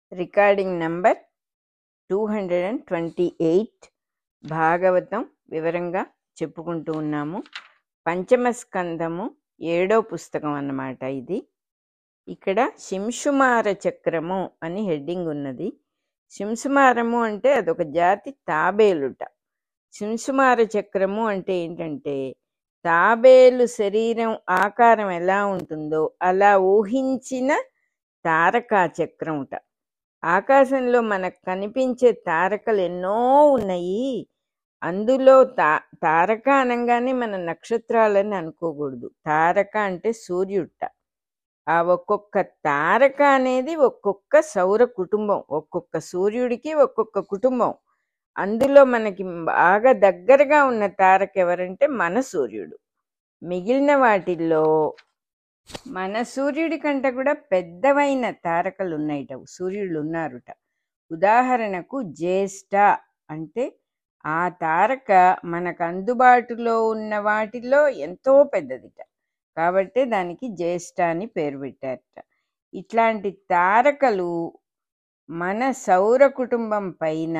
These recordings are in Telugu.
recording number two hundred and twenty eight Bhagavatam వివరంగా చెప్పుకుంటూ ఉన్నాము పంచమ స్కందము ఏడో పుస్తకం అన్నమాట ఇది ఇక్కడ శింషుమార చక్రము అని హెడ్డింగ్ ఉన్నది శింసుమారము అంటే అదొక జాతి తాబేలుట శింసుమార చక్రము అంటే ఏంటంటే తాబేలు శరీరం ఆకారం ఎలా ఉంటుందో అలా ఊహించిన తారకా చక్రముట ఆకాశంలో మనకు కనిపించే తారకలు ఎన్నో ఉన్నాయి అందులో తా తారక అనగానే మన నక్షత్రాలని అనుకోకూడదు తారక అంటే సూర్యుట ఆ ఒక్కొక్క తారక అనేది ఒక్కొక్క సౌర కుటుంబం ఒక్కొక్క సూర్యుడికి ఒక్కొక్క కుటుంబం అందులో మనకి బాగా దగ్గరగా ఉన్న తారక ఎవరంటే మన సూర్యుడు మిగిలిన వాటిల్లో మన సూర్యుడి కంటే కూడా పెద్దవైన తారకలు ఉన్నాయిట సూర్యుళ్ళు ఉన్నారుట ఉదాహరణకు జ్యేష్ఠ అంటే ఆ తారక మనకు అందుబాటులో ఉన్న వాటిలో ఎంతో పెద్దదిట కాబట్టి దానికి జ్యేష్ఠ అని పేరు పెట్టారట ఇట్లాంటి తారకలు మన సౌర కుటుంబం పైన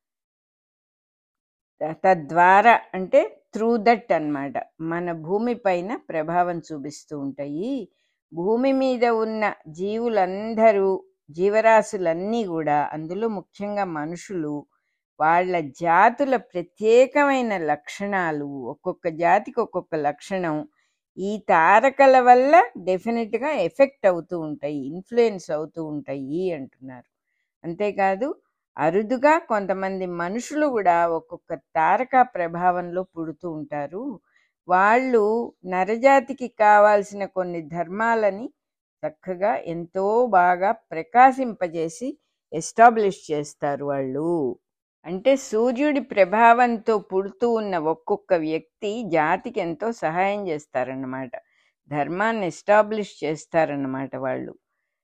తద్వారా అంటే త్రూ దట్ అన్నమాట మన భూమి పైన ప్రభావం చూపిస్తూ ఉంటాయి భూమి మీద ఉన్న జీవులందరూ జీవరాశులన్నీ కూడా అందులో ముఖ్యంగా మనుషులు వాళ్ళ జాతుల ప్రత్యేకమైన లక్షణాలు ఒక్కొక్క జాతికి ఒక్కొక్క లక్షణం ఈ తారకల వల్ల డెఫినెట్గా ఎఫెక్ట్ అవుతూ ఉంటాయి ఇన్ఫ్లుయెన్స్ అవుతూ ఉంటాయి అంటున్నారు అంతేకాదు అరుదుగా కొంతమంది మనుషులు కూడా ఒక్కొక్క తారక ప్రభావంలో పుడుతూ ఉంటారు వాళ్ళు నరజాతికి కావాల్సిన కొన్ని ధర్మాలని చక్కగా ఎంతో బాగా ప్రకాశింపజేసి ఎస్టాబ్లిష్ చేస్తారు వాళ్ళు అంటే సూర్యుడి ప్రభావంతో పుడుతూ ఉన్న ఒక్కొక్క వ్యక్తి జాతికి ఎంతో సహాయం చేస్తారన్నమాట ధర్మాన్ని ఎస్టాబ్లిష్ చేస్తారన్నమాట వాళ్ళు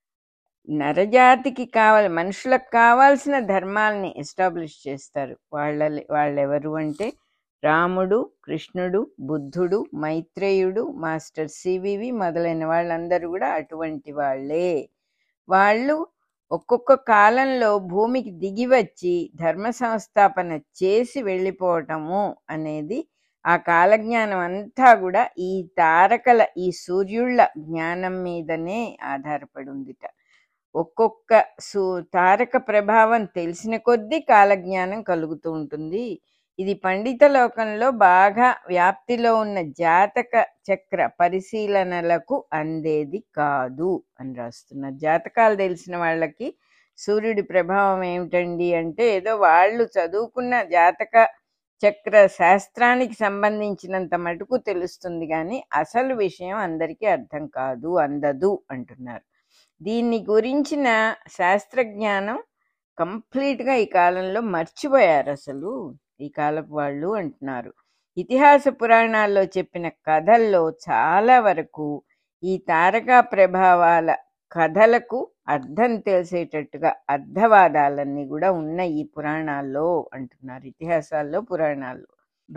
నరజాతికి కావాలి మనుషులకు కావాల్సిన ధర్మాల్ని ఎస్టాబ్లిష్ చేస్తారు వాళ్ళ వాళ్ళెవరు అంటే రాముడు కృష్ణుడు బుద్ధుడు మైత్రేయుడు మాస్టర్ సివివి మొదలైన వాళ్ళందరూ కూడా అటువంటి వాళ్ళే వాళ్ళు ఒక్కొక్క కాలంలో భూమికి దిగి వచ్చి ధర్మ సంస్థాపన చేసి వెళ్ళిపోవటము అనేది ఆ కాలజ్ఞానం అంతా కూడా ఈ తారకల ఈ సూర్యుళ్ళ జ్ఞానం మీదనే ఆధారపడి ఉందిట ఒక్కొక్క సు తారక ప్రభావం తెలిసిన కొద్దీ కాలజ్ఞానం కలుగుతూ ఉంటుంది ఇది పండిత లోకంలో బాగా వ్యాప్తిలో ఉన్న జాతక చక్ర పరిశీలనలకు అందేది కాదు అని రాస్తున్నారు జాతకాలు తెలిసిన వాళ్ళకి సూర్యుడి ప్రభావం ఏమిటండి అంటే ఏదో వాళ్ళు చదువుకున్న జాతక చక్ర శాస్త్రానికి సంబంధించినంత మటుకు తెలుస్తుంది కానీ అసలు విషయం అందరికీ అర్థం కాదు అందదు అంటున్నారు దీన్ని గురించిన శాస్త్రజ్ఞానం కంప్లీట్గా ఈ కాలంలో మర్చిపోయారు అసలు ఈ కాలపు వాళ్ళు అంటున్నారు ఇతిహాస పురాణాల్లో చెప్పిన కథల్లో చాలా వరకు ఈ తారకా ప్రభావాల కథలకు అర్థం తెలిసేటట్టుగా అర్థవాదాలన్నీ కూడా ఉన్నాయి ఈ పురాణాల్లో అంటున్నారు ఇతిహాసాల్లో పురాణాల్లో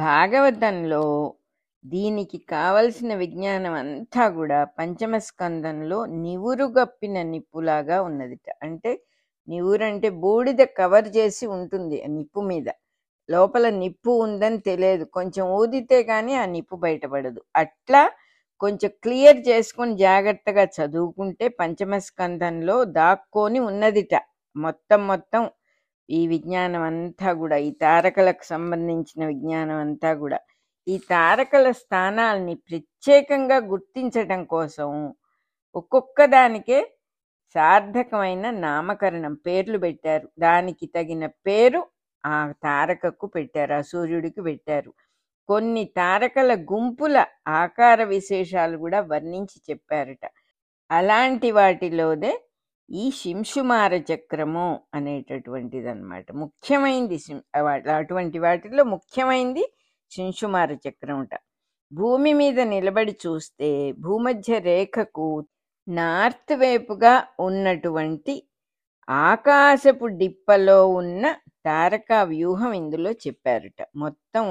భాగవతంలో దీనికి కావలసిన విజ్ఞానం అంతా కూడా పంచమ స్కందంలో నివురుగప్పిన నిప్పులాగా ఉన్నదిట అంటే నివురంటే బూడిద కవర్ చేసి ఉంటుంది ఆ నిప్పు మీద లోపల నిప్పు ఉందని తెలియదు కొంచెం ఊదితే కానీ ఆ నిప్పు బయటపడదు అట్లా కొంచెం క్లియర్ చేసుకొని జాగ్రత్తగా చదువుకుంటే పంచమ స్కందంలో దాక్కొని ఉన్నదిట మొత్తం మొత్తం ఈ విజ్ఞానం అంతా కూడా ఈ తారకలకు సంబంధించిన విజ్ఞానం అంతా కూడా ఈ తారకల స్థానాల్ని ప్రత్యేకంగా గుర్తించటం కోసం ఒక్కొక్క దానికే సార్థకమైన నామకరణం పేర్లు పెట్టారు దానికి తగిన పేరు ఆ తారకకు పెట్టారు ఆ సూర్యుడికి పెట్టారు కొన్ని తారకల గుంపుల ఆకార విశేషాలు కూడా వర్ణించి చెప్పారట అలాంటి వాటిలోదే ఈ శింషుమార చక్రము అనేటటువంటిది అనమాట ముఖ్యమైనది అటువంటి వాటిలో ముఖ్యమైనది శింషుమార చక్రముట భూమి మీద నిలబడి చూస్తే భూమధ్య రేఖకు నార్త్ వైపుగా ఉన్నటువంటి ఆకాశపు డిప్పలో ఉన్న తారకా వ్యూహం ఇందులో చెప్పారట మొత్తం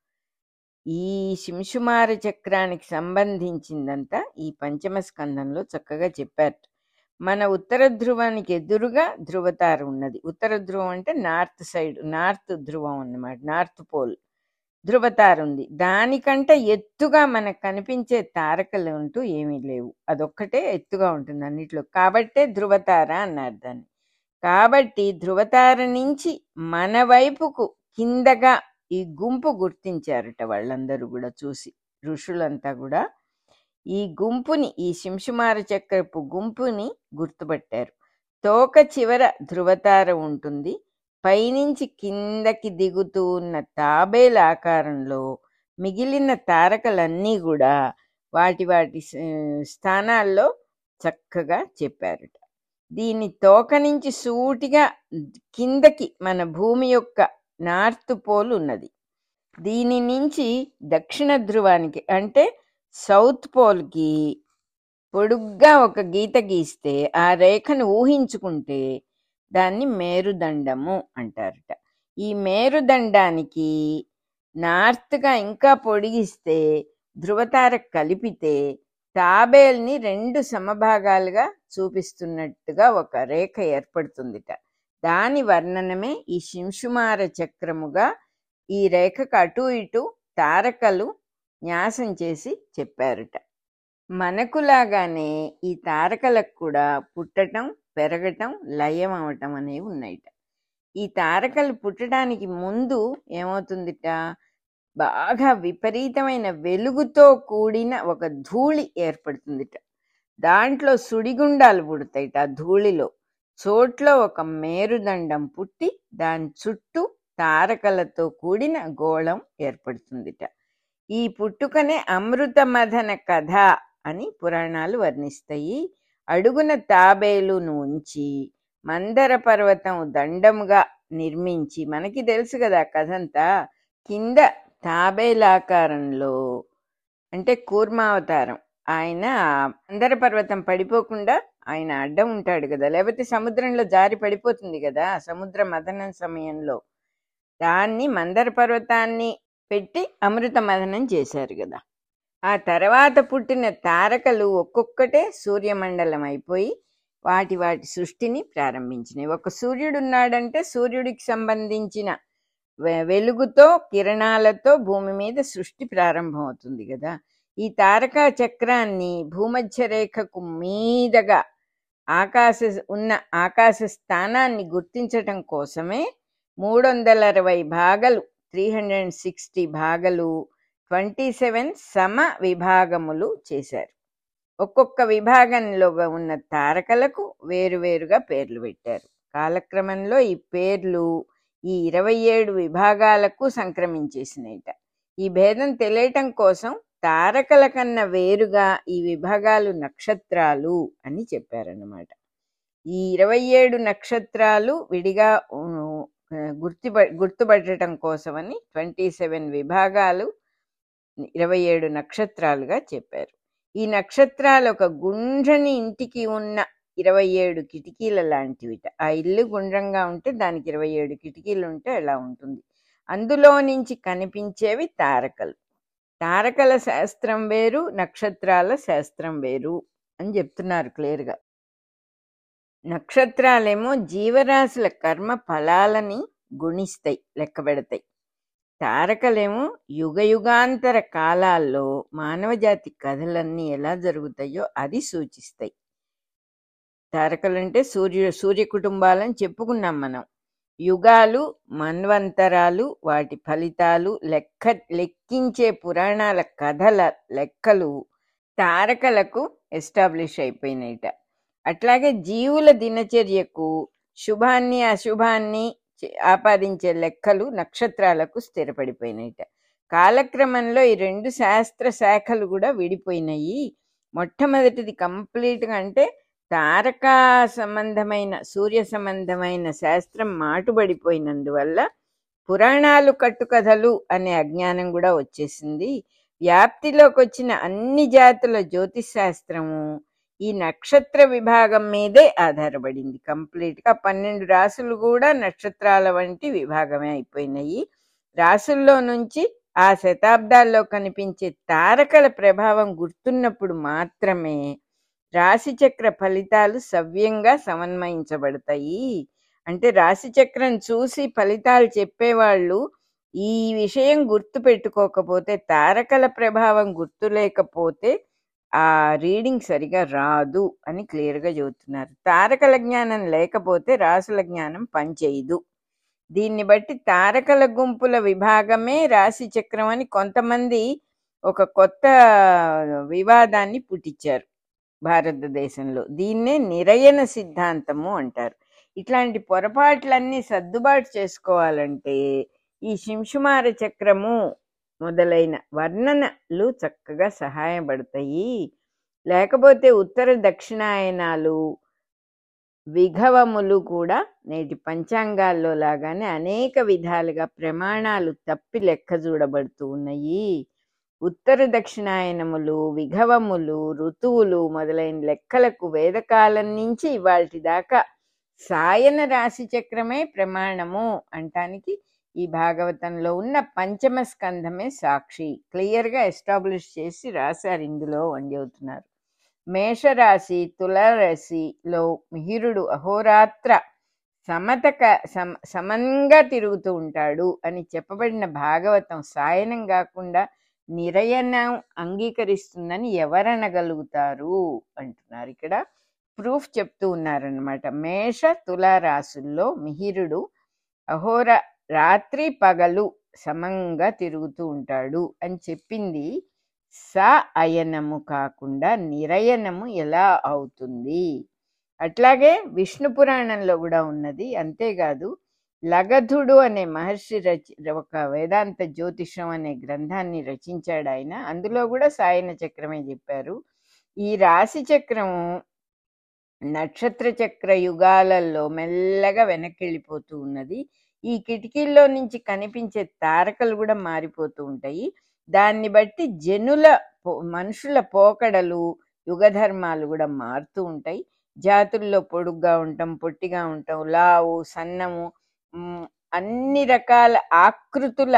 ఈ శింషుమార చక్రానికి సంబంధించిందంతా ఈ పంచమ స్కందంలో చక్కగా చెప్పారు మన ఉత్తర ధ్రువానికి ఎదురుగా ధ్రువతార ఉన్నది ఉత్తర ధ్రువం అంటే నార్త్ సైడ్ నార్త్ ధ్రువం అన్నమాట నార్త్ పోల్ ధ్రువతార ఉంది దానికంటే ఎత్తుగా మనకు కనిపించే తారకలు అంటూ ఏమీ లేవు అదొక్కటే ఎత్తుగా ఉంటుంది అన్నిట్లో కాబట్టే ధ్రువతార అన్నారు దాన్ని కాబట్టి ధ్రువతార నుంచి మన వైపుకు కిందగా ఈ గుంపు గుర్తించారట వాళ్ళందరూ కూడా చూసి ఋషులంతా కూడా ఈ గుంపుని ఈ శింషుమార చక్రపు గుంపుని గుర్తుపట్టారు తోక చివర ధ్రువతార ఉంటుంది పైనుంచి కిందకి దిగుతూ ఉన్న తాబేల ఆకారంలో మిగిలిన తారకలన్నీ కూడా వాటి వాటి స- స్థానాల్లో చక్కగా చెప్పారట దీని తోక నుంచి సూటిగా కిందకి మన భూమి యొక్క నార్త్ పోల్ ఉన్నది దీని నుంచి దక్షిణ ధ్రువానికి అంటే సౌత్ పోల్కి పొడుగ్గా ఒక గీత గీస్తే ఆ రేఖను ఊహించుకుంటే దాన్ని మేరుదండము అంటారట ఈ మేరుదండానికి నార్త్గా ఇంకా పొడిగిస్తే ధృవతార కలిపితే తాబేల్ని రెండు సమభాగాలుగా చూపిస్తున్నట్టుగా ఒక రేఖ ఏర్పడుతుందిట దాని వర్ణనమే ఈ శింషుమార చక్రముగా ఈ రేఖకు అటు ఇటు తారకలు న్యాసం చేసి చెప్పారట మనకులాగానే ఈ తారకలకు కూడా పుట్టటం పెరగటం లయం అవటం అనేవి ఉన్నాయిట ఈ తారకలు పుట్టడానికి ముందు ఏమవుతుందిట బాగా విపరీతమైన వెలుగుతో కూడిన ఒక ధూళి ఏర్పడుతుందిట దాంట్లో సుడిగుండాలు పుడతాయిట ఆ ధూళిలో చోట్లో ఒక మేరుదండం పుట్టి దాని చుట్టూ తారకలతో కూడిన గోళం ఏర్పడుతుందిట ఈ పుట్టుకనే అమృత మథన కథ అని పురాణాలు వర్ణిస్తాయి అడుగున తాబేలును ఉంచి మందర పర్వతం దండముగా నిర్మించి మనకి తెలుసు కదా కథంతా కింద తాబేలాకారంలో అంటే కూర్మావతారం ఆయన మందర పర్వతం పడిపోకుండా ఆయన అడ్డం ఉంటాడు కదా లేకపోతే సముద్రంలో జారి పడిపోతుంది కదా సముద్ర మథనం సమయంలో దాన్ని మందర పర్వతాన్ని పెట్టి అమృత మథనం చేశారు కదా ఆ తర్వాత పుట్టిన తారకలు ఒక్కొక్కటే సూర్యమండలం అయిపోయి వాటి వాటి సృష్టిని ప్రారంభించినాయి ఒక సూర్యుడు ఉన్నాడంటే సూర్యుడికి సంబంధించిన వె- వెలుగుతో కిరణాలతో భూమి మీద సృష్టి ప్రారంభం అవుతుంది కదా ఈ తారకా చక్రాన్ని భూమధ్య రేఖకు మీదగా ఆకాశ ఉన్న ఆకాశ స్థానాన్ని గుర్తించటం కోసమే మూడు వందల అరవై భాగాలు త్రీ హండ్రెడ్ అండ్ సిక్స్టీ భాగాలు ట్వంటీ సెవెన్ సమ విభాగములు చేశారు ఒక్కొక్క విభాగంలో ఉన్న తారకలకు వేరువేరుగా పేర్లు పెట్టారు కాలక్రమంలో ఈ పేర్లు ఈ ఇరవై ఏడు విభాగాలకు సంక్రమించేసినాయిట ఈ భేదం తెలియటం కోసం తారకల కన్నా వేరుగా ఈ విభాగాలు నక్షత్రాలు అని చెప్పారన్నమాట ఈ ఇరవై ఏడు నక్షత్రాలు విడిగా ఉ, గుర్తుప గుర్తుపట్టడం కోసమని ట్వంటీ సెవెన్ విభాగాలు ఇరవై ఏడు నక్షత్రాలుగా చెప్పారు ఈ నక్షత్రాలు ఒక గుండ్రని ఇంటికి ఉన్న ఇరవై ఏడు కిటికీల లాంటివిట ఆ ఇల్లు గుండ్రంగా ఉంటే దానికి ఇరవై ఏడు కిటికీలు ఉంటే అలా ఉంటుంది అందులో నుంచి కనిపించేవి తారకలు తారకల శాస్త్రం వేరు నక్షత్రాల శాస్త్రం వేరు అని చెప్తున్నారు క్లియర్గా నక్షత్రాలేమో జీవరాశుల కర్మ ఫలాలని గుణిస్తాయి లెక్క పెడతాయి తారకలేమో యుగ యుగాంతర కాలాల్లో మానవజాతి కథలన్నీ ఎలా జరుగుతాయో అది సూచిస్తాయి తారకలంటే సూర్య సూర్య కుటుంబాలని చెప్పుకున్నాం మనం యుగాలు మన్వంతరాలు వాటి ఫలితాలు లెక్క లెక్కించే పురాణాల కథల లెక్కలు తారకలకు ఎస్టాబ్లిష్ అయిపోయినాయిట అట్లాగే జీవుల దినచర్యకు శుభాన్ని అశుభాన్ని చే- ఆపాదించే లెక్కలు నక్షత్రాలకు స్థిరపడిపోయినాయిట కాలక్రమంలో ఈ రెండు శాస్త్ర శాఖలు కూడా విడిపోయినాయి మొట్టమొదటిది కంప్లీట్గా అంటే తారకా సంబంధమైన సూర్య సంబంధమైన శాస్త్రం మాటుబడిపోయినందువల్ల పురాణాలు కట్టుకథలు అనే అజ్ఞానం కూడా వచ్చేసింది వ్యాప్తిలోకి వచ్చిన అన్ని జాతుల జ్యోతిష్ శాస్త్రము ఈ నక్షత్ర విభాగం మీదే ఆధారపడింది కంప్లీట్ గా పన్నెండు రాసులు కూడా నక్షత్రాల వంటి విభాగమే అయిపోయినాయి రాసుల్లో నుంచి ఆ శతాబ్దాల్లో కనిపించే తారకల ప్రభావం గుర్తున్నప్పుడు మాత్రమే రాశిచక్ర ఫలితాలు సవ్యంగా సమన్వయించబడతాయి అంటే రాశిచక్రం చూసి ఫలితాలు చెప్పేవాళ్ళు ఈ విషయం గుర్తు పెట్టుకోకపోతే తారకల ప్రభావం గుర్తు లేకపోతే ఆ రీడింగ్ సరిగా రాదు అని క్లియర్గా చెబుతున్నారు తారకల జ్ఞానం లేకపోతే రాసుల జ్ఞానం పనిచేయదు దీన్ని బట్టి తారకల గుంపుల విభాగమే రాశి చక్రం అని కొంతమంది ఒక కొత్త వివాదాన్ని పుట్టించారు భారతదేశంలో దీన్నే నిరయన సిద్ధాంతము అంటారు ఇట్లాంటి పొరపాట్లన్నీ సర్దుబాటు చేసుకోవాలంటే ఈ శింషుమార చక్రము మొదలైన వర్ణనలు చక్కగా సహాయపడతాయి లేకపోతే ఉత్తర దక్షిణాయనాలు విఘవములు కూడా నేటి పంచాంగాల్లో లాగానే అనేక విధాలుగా ప్రమాణాలు తప్పి లెక్క చూడబడుతూ ఉన్నాయి ఉత్తర దక్షిణాయనములు విఘవములు ఋతువులు మొదలైన లెక్కలకు వేదకాలం నుంచి ఇవాటి దాకా సాయన రాశి చక్రమే ప్రమాణము అంటానికి ఈ భాగవతంలో ఉన్న పంచమ స్కంధమే సాక్షి క్లియర్గా ఎస్టాబ్లిష్ చేసి రాశారు ఇందులో అని చెబుతున్నారు మేషరాశి తులరాశిలో మిహిరుడు అహోరాత్ర సమతక సమ సమంగా తిరుగుతూ ఉంటాడు అని చెప్పబడిన భాగవతం సాయనం కాకుండా నిరయనం అంగీకరిస్తుందని ఎవరనగలుగుతారు అంటున్నారు ఇక్కడ ప్రూఫ్ చెప్తూ ఉన్నారనమాట మేష తులారాశుల్లో మిహిరుడు అహోర రాత్రి పగలు సమంగా తిరుగుతూ ఉంటాడు అని చెప్పింది స అయనము కాకుండా నిరయనము ఎలా అవుతుంది అట్లాగే విష్ణు పురాణంలో కూడా ఉన్నది అంతేకాదు లగధుడు అనే మహర్షి రచి ఒక వేదాంత జ్యోతిషం అనే గ్రంథాన్ని రచించాడు ఆయన అందులో కూడా సాయన చక్రమే చెప్పారు ఈ రాశి చక్రము నక్షత్ర చక్ర యుగాలలో మెల్లగా వెనక్కి వెళ్ళిపోతూ ఉన్నది ఈ కిటికీల్లో నుంచి కనిపించే తారకలు కూడా మారిపోతూ ఉంటాయి దాన్ని బట్టి జనుల పో- మనుషుల పోకడలు యుగధర్మాలు కూడా మారుతూ ఉంటాయి జాతుల్లో పొడుగ్గా ఉంటాం పొట్టిగా ఉంటాం లావు సన్నము మ్, అన్ని రకాల ఆకృతుల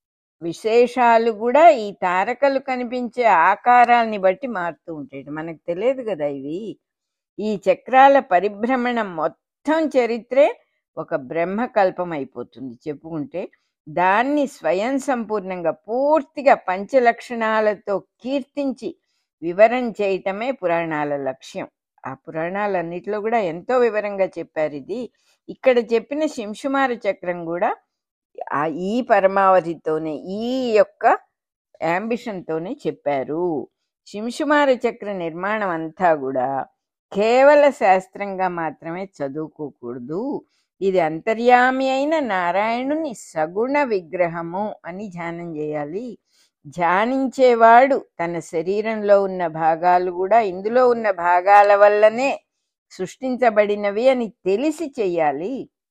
విశేషాలు కూడా ఈ తారకలు కనిపించే ఆకారాల్ని బట్టి మారుతూ ఉంటాయి మనకు తెలియదు కదా ఇవి ఈ చక్రాల పరిభ్రమణం మొత్తం చరిత్రే ఒక బ్రహ్మకల్పం అయిపోతుంది చెప్పుకుంటే దాన్ని స్వయం సంపూర్ణంగా పూర్తిగా పంచలక్షణాలతో కీర్తించి వివరణ చేయటమే పురాణాల లక్ష్యం ఆ పురాణాలన్నిటిలో కూడా ఎంతో వివరంగా చెప్పారు ఇది ఇక్కడ చెప్పిన శింషుమార చక్రం కూడా ఆ ఈ పరమావధితోనే ఈ యొక్క యాంబిషన్తోనే చెప్పారు శింషుమార చక్ర నిర్మాణం అంతా కూడా కేవల శాస్త్రంగా మాత్రమే చదువుకోకూడదు ఇది అంతర్యామి అయిన నారాయణుని సగుణ విగ్రహము అని ధ్యానం చేయాలి ధ్యానించేవాడు తన శరీరంలో ఉన్న భాగాలు కూడా ఇందులో ఉన్న భాగాల వల్లనే సృష్టించబడినవి అని తెలిసి చెయ్యాలి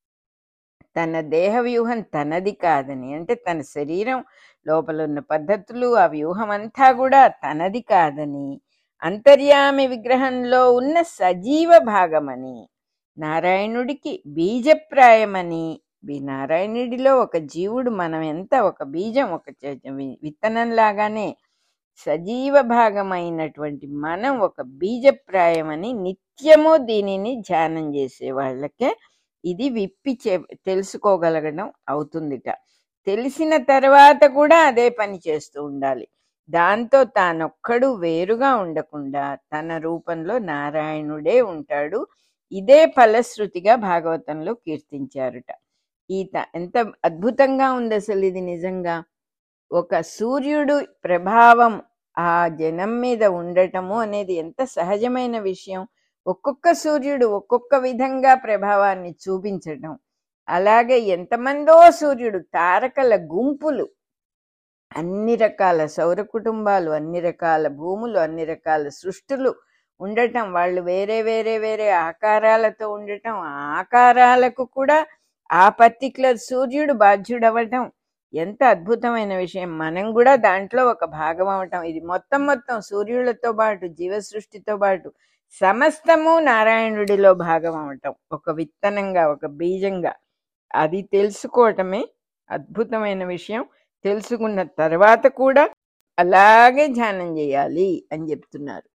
తన దేహ వ్యూహం తనది కాదని అంటే తన శరీరం లోపల ఉన్న పద్ధతులు ఆ వ్యూహం అంతా కూడా తనది కాదని అంతర్యామి విగ్రహంలో ఉన్న సజీవ భాగమని నారాయణుడికి బీజప్రాయమని వి- నారాయణుడిలో ఒక జీవుడు మనం ఎంత ఒక బీజం ఒక చ- వి- విత్తనం లాగానే సజీవ భాగమైనటువంటి మనం ఒక బీజప్రాయమని నిత్యము దీనిని ధ్యానం చేసే వాళ్ళకే ఇది విప్పి చె తెలుసుకోగలగడం అవుతుందిట తెలిసిన తర్వాత కూడా అదే పని చేస్తూ ఉండాలి దాంతో తానొక్కడు వేరుగా ఉండకుండా తన రూపంలో నారాయణుడే ఉంటాడు ఇదే ఫలశ్రుతిగా భాగవతంలో కీర్తించారుట ఈ త- ఎంత అద్భుతంగా ఉంది అసలు ఇది నిజంగా ఒక సూర్యుడు ప్రభావం ఆ జనం మీద ఉండటము అనేది ఎంత సహజమైన విషయం ఒక్కొక్క సూర్యుడు ఒక్కొక్క విధంగా ప్రభావాన్ని చూపించటం అలాగే ఎంతమందో సూర్యుడు తారకల గుంపులు అన్ని రకాల సౌర కుటుంబాలు అన్ని రకాల భూములు అన్ని రకాల సృష్టులు ఉండటం వాళ్ళు వేరే వేరే వేరే ఆకారాలతో ఉండటం ఆ ఆకారాలకు కూడా ఆ పర్టికులర్ సూర్యుడు బాధ్యుడవటం ఎంత అద్భుతమైన విషయం మనం కూడా దాంట్లో ఒక భాగం అవటం ఇది మొత్తం మొత్తం సూర్యులతో పాటు జీవ సృష్టితో పాటు సమస్తము నారాయణుడిలో భాగం అవటం ఒక విత్తనంగా ఒక బీజంగా అది తెలుసుకోవటమే అద్భుతమైన విషయం తెలుసుకున్న తర్వాత కూడా అలాగే ధ్యానం చేయాలి అని చెప్తున్నారు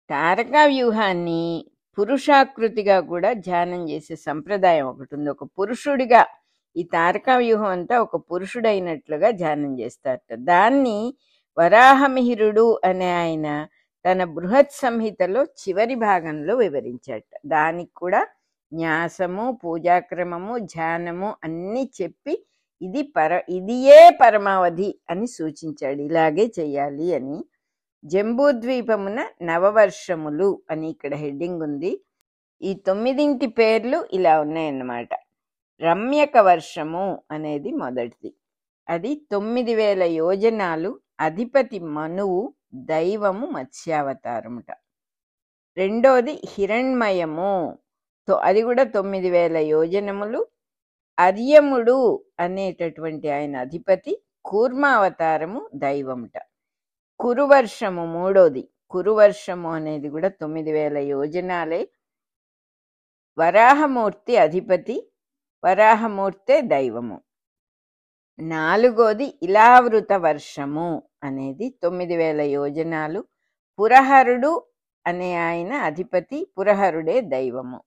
తారకా వ్యూహాన్ని పురుషాకృతిగా కూడా ధ్యానం చేసే సంప్రదాయం ఒకటి ఉంది ఒక పురుషుడిగా ఈ తారకా వ్యూహం అంతా ఒక పురుషుడైనట్లుగా ధ్యానం చేస్తారట దాన్ని వరాహమిహిరుడు అనే ఆయన తన బృహత్ సంహితలో చివరి భాగంలో వివరించాట దానికి కూడా న్యాసము పూజాక్రమము ధ్యానము అన్నీ చెప్పి ఇది పర ఇదియే పరమావధి అని సూచించాడు ఇలాగే చెయ్యాలి అని జంబూద్వీపమున నవవర్షములు అని ఇక్కడ హెడ్డింగ్ ఉంది ఈ తొమ్మిదింటి పేర్లు ఇలా ఉన్నాయన్నమాట రమ్యక వర్షము అనేది మొదటిది అది తొమ్మిది వేల యోజనాలు అధిపతి మనువు దైవము మత్స్యావతారముట రెండోది హిరణ్మయము తో అది కూడా తొమ్మిది వేల యోజనములు అర్యముడు అనేటటువంటి ఆయన అధిపతి కూర్మావతారము దైవముట కురువర్షము మూడోది కురువర్షము అనేది కూడా తొమ్మిది వేల యోజనాలే వరాహమూర్తి అధిపతి వరాహమూర్తే దైవము నాలుగోది ఇలావృత వర్షము అనేది తొమ్మిది వేల యోజనాలు పురహరుడు అనే ఆయన అధిపతి పురహరుడే దైవము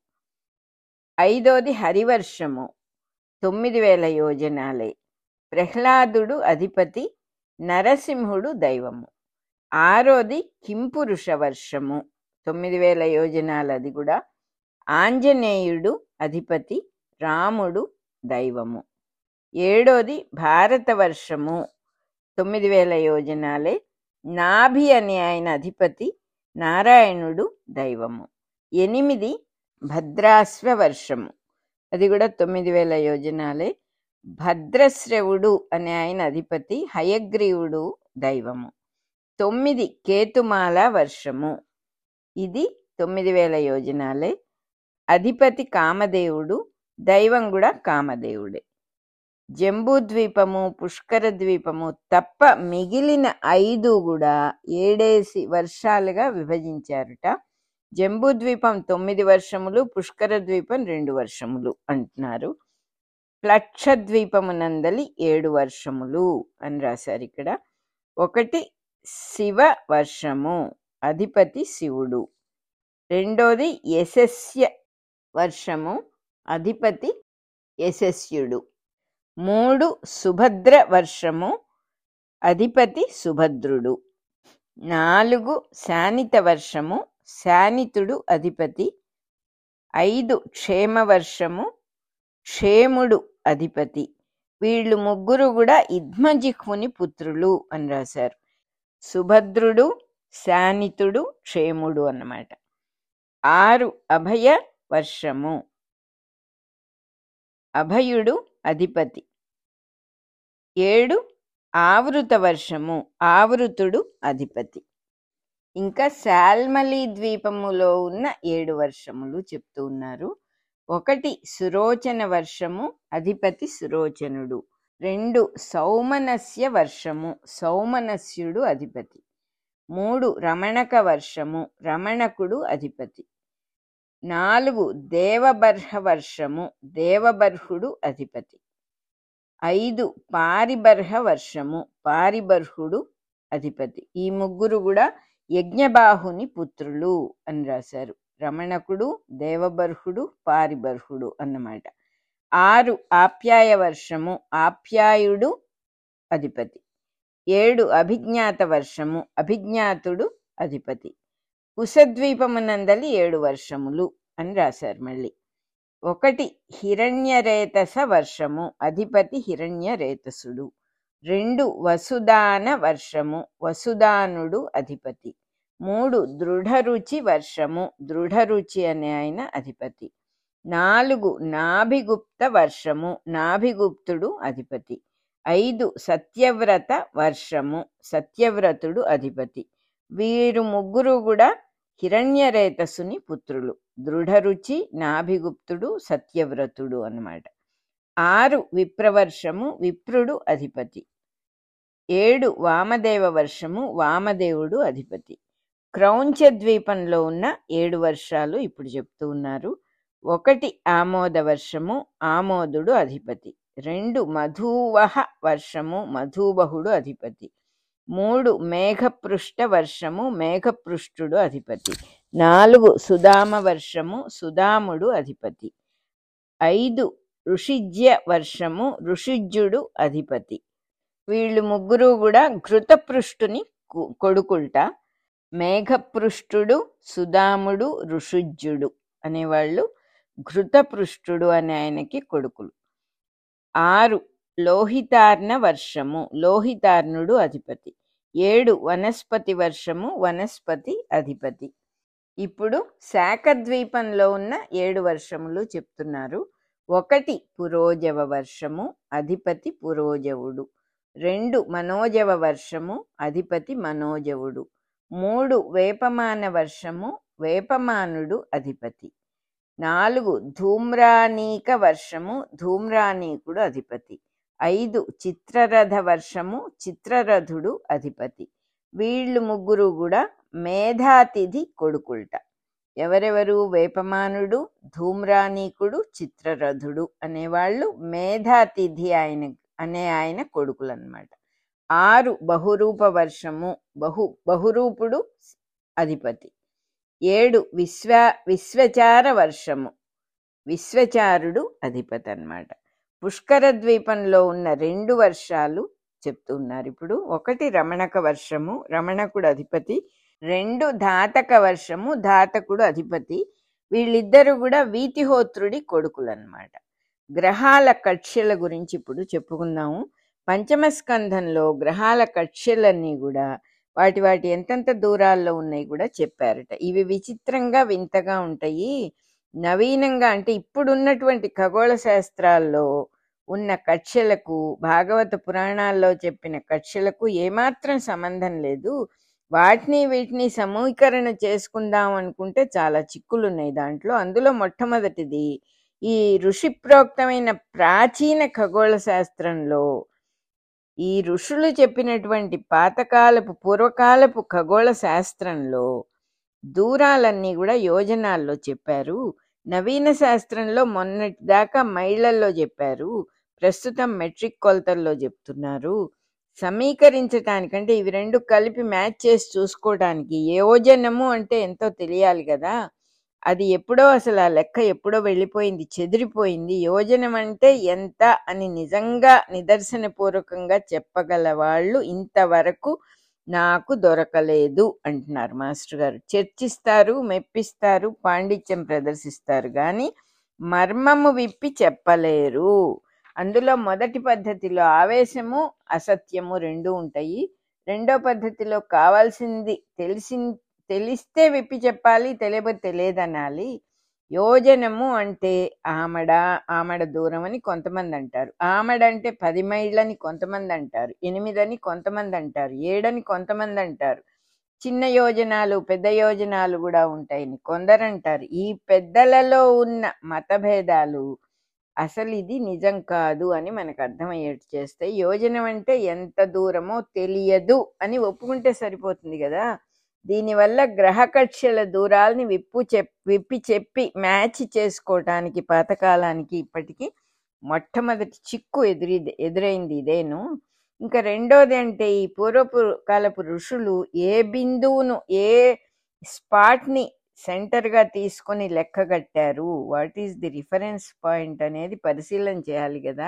ఐదోది హరివర్షము తొమ్మిది వేల యోజనాలే ప్రహ్లాదుడు అధిపతి నరసింహుడు దైవము ఆరోది కింపురుష వర్షము తొమ్మిది వేల యోజనాలు అది కూడా ఆంజనేయుడు అధిపతి రాముడు దైవము ఏడోది భారత వర్షము తొమ్మిది వేల యోజనాలే నాభి అనే ఆయన అధిపతి నారాయణుడు దైవము ఎనిమిది భద్రాశ్వ వర్షము అది కూడా తొమ్మిది వేల యోజనాలే భద్రశ్రవుడు అనే ఆయన అధిపతి హయగ్రీవుడు దైవము తొమ్మిది కేతుమాల వర్షము ఇది తొమ్మిది వేల యోజనాలే అధిపతి కామదేవుడు దైవం కూడా కామదేవుడే జంబూద్వీపము పుష్కర ద్వీపము తప్ప మిగిలిన ఐదు కూడా ఏడేసి వర్షాలుగా విభజించారుట జంబూద్వీపం తొమ్మిది వర్షములు పుష్కర ద్వీపం రెండు వర్షములు అంటున్నారు ప్లక్షద్వీపమునందలి ఏడు వర్షములు అని రాశారు ఇక్కడ ఒకటి శివ వర్షము అధిపతి శివుడు రెండోది యశస్య వర్షము అధిపతి యశస్యుడు మూడు సుభద్ర వర్షము అధిపతి సుభద్రుడు నాలుగు శానిత వర్షము శానితుడు అధిపతి ఐదు క్షేమ వర్షము క్షేముడు అధిపతి వీళ్ళు ముగ్గురు కూడా ఇద్మజిహ్ముని పుత్రులు అని రాశారు సుభద్రుడు శానితుడు క్షేముడు అన్నమాట ఆరు అభయ వర్షము అభయుడు అధిపతి ఏడు ఆవృత వర్షము ఆవృతుడు అధిపతి ఇంకా శాల్మలి ద్వీపములో ఉన్న ఏడు వర్షములు చెప్తూ ఉన్నారు ఒకటి సురోచన వర్షము అధిపతి సురోచనుడు రెండు సౌమనస్య వర్షము సౌమనస్యుడు అధిపతి మూడు రమణక వర్షము రమణకుడు అధిపతి నాలుగు దేవబర్హ వర్షము దేవబర్హుడు అధిపతి ఐదు పారిబర్హ వర్షము పారిబర్హుడు అధిపతి ఈ ముగ్గురు కూడా యజ్ఞబాహుని పుత్రులు అని రాశారు రమణకుడు దేవబర్హుడు పారిబర్హుడు అన్నమాట ఆరు ఆప్యాయ వర్షము ఆప్యాయుడు అధిపతి ఏడు అభిజ్ఞాత వర్షము అభిజ్ఞాతుడు అధిపతి కుశద్వీపమునందలి ఏడు వర్షములు అని రాశారు మళ్ళీ ఒకటి హిరణ్యరేతస వర్షము అధిపతి హిరణ్యరేతసుడు రెండు వసుదాన వర్షము వసుదానుడు అధిపతి మూడు దృఢరుచి వర్షము దృఢరుచి అనే ఆయన అధిపతి నాలుగు నాభిగుప్త వర్షము నాభిగుప్తుడు అధిపతి ఐదు సత్యవ్రత వర్షము సత్యవ్రతుడు అధిపతి వీరు ముగ్గురు కూడా హిరణ్యరేతసుని పుత్రులు దృఢరుచి నాభిగుప్తుడు సత్యవ్రతుడు అన్నమాట ఆరు విప్రవర్షము విప్రుడు అధిపతి ఏడు వామదేవ వర్షము వామదేవుడు అధిపతి క్రౌంచ ద్వీపంలో ఉన్న ఏడు వర్షాలు ఇప్పుడు చెప్తూ ఉన్నారు ఒకటి ఆమోద వర్షము ఆమోదుడు అధిపతి రెండు మధువహ వర్షము మధుబహుడు అధిపతి మూడు మేఘపృష్ఠ వర్షము మేఘపృష్ఠుడు అధిపతి నాలుగు సుధామ వర్షము సుధాముడు అధిపతి ఐదు ఋషిజ్య వర్షము ఋషిజ్యుడు అధిపతి వీళ్ళు ముగ్గురు కూడా ఘృతపృష్ఠుని కు- కొడుకుల్ట మేఘపృష్ఠుడు సుధాముడు ఋషుజ్యుడు అనేవాళ్ళు ఘృతపృష్ఠుడు అనే ఆయనకి కొడుకులు ఆరు లోహితార్ణ వర్షము లోహితార్ణుడు అధిపతి ఏడు వనస్పతి వర్షము వనస్పతి అధిపతి ఇప్పుడు శాఖద్వీపంలో ఉన్న ఏడు వర్షములు చెప్తున్నారు ఒకటి పురోజవ వర్షము అధిపతి పురోజవుడు రెండు మనోజవ వర్షము అధిపతి మనోజవుడు మూడు వేపమాన వర్షము వేపమానుడు అధిపతి నాలుగు ధూమ్రానీక వర్షము ధూమ్రానీకుడు అధిపతి ఐదు చిత్రరథ వర్షము చిత్రరథుడు అధిపతి వీళ్ళు ముగ్గురు కూడా మేధాతిథి కొడుకుల్ట ఎవరెవరు వేపమానుడు ధూమ్రానీకుడు చిత్రరథుడు అనేవాళ్ళు మేధాతిథి ఆయన అనే ఆయన కొడుకులు అన్నమాట ఆరు బహురూప వర్షము బహు బహురూపుడు అధిపతి ఏడు విశ్వ విశ్వచార వర్షము విశ్వచారుడు అధిపతి అన్నమాట పుష్కర ద్వీపంలో ఉన్న రెండు వర్షాలు చెప్తున్నారు ఇప్పుడు ఒకటి రమణక వర్షము రమణకుడు అధిపతి రెండు ధాతక వర్షము ధాతకుడు అధిపతి వీళ్ళిద్దరు కూడా వీతిహోత్రుడి కొడుకులు అన్నమాట గ్రహాల కక్ష్యల గురించి ఇప్పుడు చెప్పుకుందాము పంచమ స్కంధంలో గ్రహాల కక్ష్యలన్నీ కూడా వాటి వాటి ఎంతెంత దూరాల్లో ఉన్నాయి కూడా చెప్పారట ఇవి విచిత్రంగా వింతగా ఉంటాయి నవీనంగా అంటే ఇప్పుడున్నటువంటి ఖగోళ శాస్త్రాల్లో ఉన్న కక్ష్యలకు భాగవత పురాణాల్లో చెప్పిన కక్ష్యలకు ఏమాత్రం సంబంధం లేదు వాటిని వీటిని సమీకరణ చేసుకుందాం అనుకుంటే చాలా చిక్కులు ఉన్నాయి దాంట్లో అందులో మొట్టమొదటిది ఈ ఋషి ప్రోక్తమైన ప్రాచీన ఖగోళ శాస్త్రంలో ఈ ఋషులు చెప్పినటువంటి పాతకాలపు పూర్వకాలపు ఖగోళ శాస్త్రంలో దూరాలన్నీ కూడా యోజనాల్లో చెప్పారు నవీన శాస్త్రంలో మొన్నటి దాకా మైళ్ళల్లో చెప్పారు ప్రస్తుతం మెట్రిక్ కొలతల్లో చెప్తున్నారు సమీకరించటానికంటే ఇవి రెండు కలిపి మ్యాచ్ చేసి చూసుకోవడానికి యోజనము అంటే ఎంతో తెలియాలి కదా అది ఎప్పుడో అసలు ఆ లెక్క ఎప్పుడో వెళ్ళిపోయింది చెదిరిపోయింది యోజనం అంటే ఎంత అని నిజంగా నిదర్శనపూర్వకంగా చెప్పగల వాళ్ళు ఇంతవరకు నాకు దొరకలేదు అంటున్నారు మాస్టర్ గారు చర్చిస్తారు మెప్పిస్తారు పాండిత్యం ప్రదర్శిస్తారు కానీ మర్మము విప్పి చెప్పలేరు అందులో మొదటి పద్ధతిలో ఆవేశము అసత్యము రెండు ఉంటాయి రెండో పద్ధతిలో కావాల్సింది తెలిసి తెలిస్తే విప్పి చెప్పాలి తెలియకపోతే తెలియదనాలి యోజనము అంటే ఆమడ ఆమడ దూరం అని కొంతమంది అంటారు ఆమడ అంటే పది మైళ్ళని కొంతమంది అంటారు ఎనిమిదని కొంతమంది అంటారు ఏడని కొంతమంది అంటారు చిన్న యోజనాలు పెద్ద యోజనాలు కూడా ఉంటాయని కొందరు అంటారు ఈ పెద్దలలో ఉన్న మతభేదాలు అసలు ఇది నిజం కాదు అని మనకు అర్థమయ్యేట్టు చేస్తే యోజనం అంటే ఎంత దూరమో తెలియదు అని ఒప్పుకుంటే సరిపోతుంది కదా దీనివల్ల గ్రహ కక్ష్యల దూరాలని విప్పు చెప్ విప్పి చెప్పి మ్యాచ్ చేసుకోవటానికి పాతకాలానికి ఇప్పటికి మొట్టమొదటి చిక్కు ఎదురి ఎదురైంది ఇదేను ఇంకా రెండోది అంటే ఈ పూర్వపు కాలపు ఋషులు ఏ బిందువును ఏ స్పాట్ని సెంటర్గా తీసుకొని లెక్క కట్టారు what is the reference point అనేది పరిశీలన చేయాలి కదా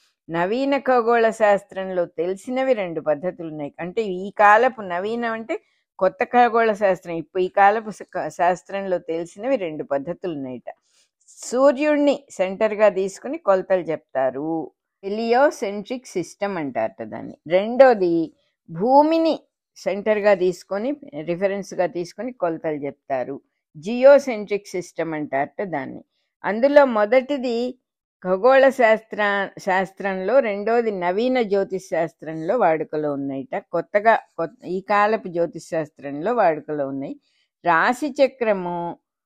నవీన ఖగోళ శాస్త్రంలో తెలిసినవి రెండు పద్ధతులు ఉన్నాయి అంటే ఈ కాలపు నవీనం అంటే కొత్త ఖగోళ శాస్త్రం ఇప్పుడు ఈ కాలపు స- శాస్త్రంలో తెలిసినవి రెండు పద్ధతులు ఉన్నాయట సూర్యుడిని సెంటర్గా తీసుకుని కొలతలు చెప్తారు హెలియోసెంట్రిక్ సిస్టమ్ అంటారట దాన్ని రెండోది భూమిని సెంటర్గా తీసుకొని రిఫరెన్స్గా తీసుకొని కొలతలు చెప్తారు జియోసెంట్రిక్ సిస్టమ్ అంటారట దాన్ని అందులో మొదటిది ఖగోళ శాస్త్ర శాస్త్రంలో రెండోది నవీన జ్యోతిష్ శాస్త్రంలో వాడుకలో ఉన్నాయిట కొత్తగా కొత్త ఈ కాలపు జ్యోతిష్ శాస్త్రంలో వాడుకలో ఉన్నాయి రాశి చక్రము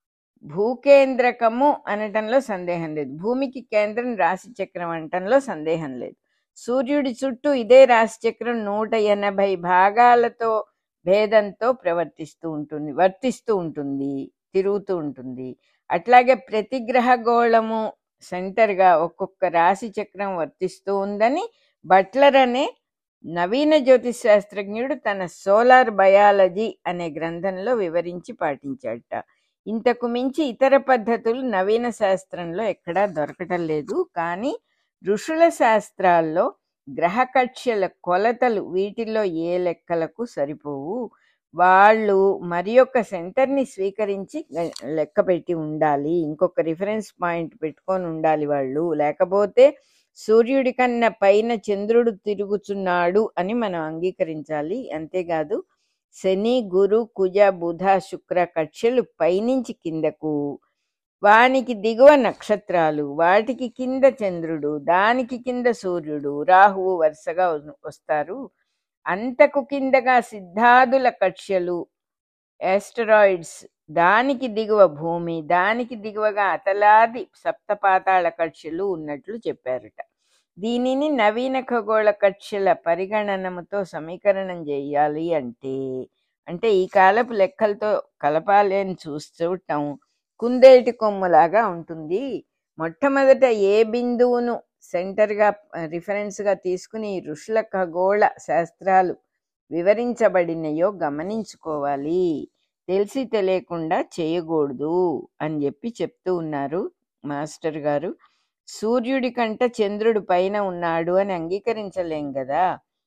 భూకేంద్రకము అనటంలో సందేహం లేదు భూమికి కేంద్రం రాశి చక్రం అనటంలో సందేహం లేదు సూర్యుడి చుట్టూ ఇదే రాశి చక్రం నూట ఎనభై భాగాలతో భేదంతో ప్రవర్తిస్తూ ఉంటుంది వర్తిస్తూ ఉంటుంది తిరుగుతూ ఉంటుంది అట్లాగే ప్రతి గ్రహ గోళము సెంటర్గా ఒక్కొక్క రాశి చక్రం వర్తిస్తూ ఉందని బట్లర్ అనే నవీన జ్యోతిష్ శాస్త్రజ్ఞుడు తన సోలార్ బయాలజీ అనే గ్రంథంలో వివరించి పాటించాడట ఇంతకు మించి ఇతర పద్ధతులు నవీన శాస్త్రంలో ఎక్కడా దొరకటం లేదు కానీ ఋషుల శాస్త్రాల్లో గ్రహ కక్ష్యల కొలతలు వీటిల్లో ఏ లెక్కలకు సరిపోవు వాళ్ళు మరి యొక్క సెంటర్ని స్వీకరించి గ- లెక్క పెట్టి ఉండాలి ఇంకొక రిఫరెన్స్ పాయింట్ పెట్టుకొని ఉండాలి వాళ్ళు లేకపోతే సూర్యుడి కన్నా పైన చంద్రుడు తిరుగుతున్నాడు అని మనం అంగీకరించాలి అంతేకాదు శని గురు కుజ బుధ శుక్ర కక్షలు పైనుంచి కిందకు వానికి దిగువ నక్షత్రాలు వాటికి కింద చంద్రుడు దానికి కింద సూర్యుడు రాహువు వరుసగా వస్- వస్తారు అంతకు కిందగా సిద్ధాదుల కక్ష్యలు యాస్టరాయిడ్స్ దానికి దిగువ భూమి దానికి దిగువగా అతలాది సప్తపాతాళ కక్ష్యలు ఉన్నట్లు చెప్పారట దీనిని నవీన ఖగోళ కక్ష్యల పరిగణనముతో సమీకరణం చేయాలి అంటే అంటే ఈ కాలపు లెక్కలతో కలపాలి అని చూస్తుంటాం కుందేటి కొమ్ములాగా ఉంటుంది మొట్టమొదట ఏ బిందువును సెంటర్గా రిఫరెన్స్గా తీసుకుని ఈ ఋషుల ఖగోళ శాస్త్రాలు వివరించబడినయో గమనించుకోవాలి తెలిసి తెలియకుండా చేయకూడదు అని చెప్పి చెప్తూ ఉన్నారు మాస్టర్ గారు సూర్యుడి కంట చంద్రుడు పైన ఉన్నాడు అని అంగీకరించలేం కదా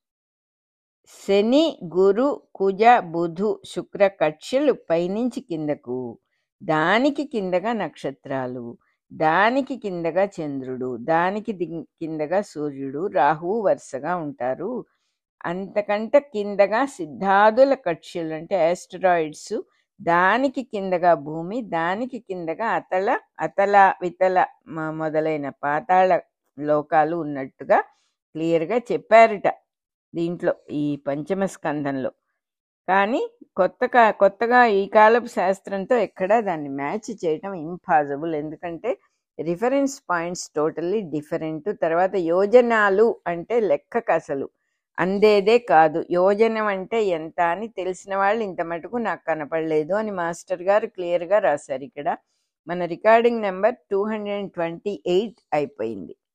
శని గురు కుజ బుధు శుక్ర కక్ష్యలు పైనుంచి కిందకు దానికి కిందగా నక్షత్రాలు దానికి కిందగా చంద్రుడు దానికి ది- కిందగా సూర్యుడు రాహువు వరుసగా ఉంటారు అంతకంట కిందగా సిద్ధాదుల కక్ష్యలు అంటే ఆస్టరాయిడ్స్ దానికి కిందగా భూమి దానికి కిందగా అతల అతల వితల మ- మొదలైన పాతాళ లోకాలు ఉన్నట్టుగా క్లియర్గా చెప్పారట దీంట్లో ఈ పంచమ స్కంధంలో కానీ కొత్తగా కొత్తగా ఈ కాలపు శాస్త్రంతో ఎక్కడా దాన్ని మ్యాచ్ చేయటం ఇంపాసిబుల్ ఎందుకంటే రిఫరెన్స్ పాయింట్స్ టోటల్లీ డిఫరెంట్ తర్వాత యోజనాలు అంటే లెక్కకు అసలు అందేదే కాదు యోజనం అంటే ఎంత అని తెలిసిన వాళ్ళు ఇంత మటుకు నాకు కనపడలేదు అని మాస్టర్ గారు క్లియర్గా రాశారు ఇక్కడ మన recording number two hundred twenty eight అయిపోయింది